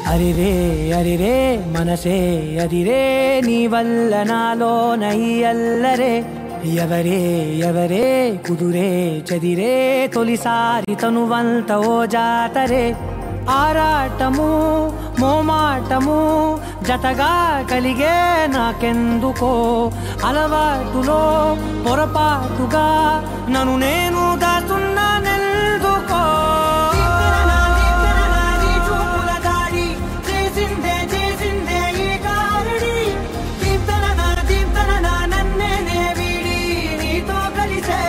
అరిరే అరిరే మనసే అదిరే నీ వల్ల నాలో నయ్యల్లరే ఎవరే ఎవరే కుదురే చదిరే తొలిసారి తనువంత ఓ జాతరే ఆరాటము మోమాటము జతగా కలిగే నాకెందుకో అలవాటులో పొరపాటుగా నన్ను నేను దాస్తున్నానెందుకో చేసిందే చేసిందే ఈ కారుడి దీప్తన దీప్తన నన్నే వీడి నీతో కలిసే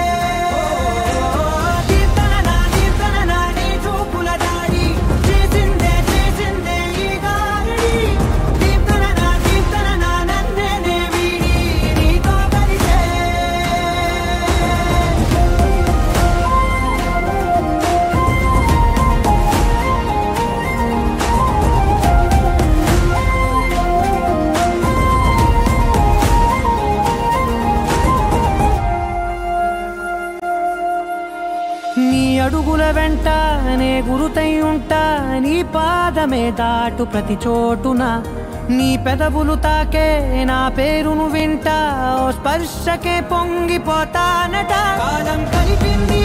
దీప్తన దీప్తన నీ చూపుల దాడి చేసిందే చేసిందే ఈ కారుడి దీప్తన దీప్తన నన్నే వీడి నీతో కలిసే నీ అడుగుల వెంట నే గురుతై ఉంటా నీ పాదమే దాటు ప్రతి చోటున నీ పెదవులు తాకే నా పేరును వింటా ఓ స్పర్శకే పొంగిపోతానట కాలం కలిపింది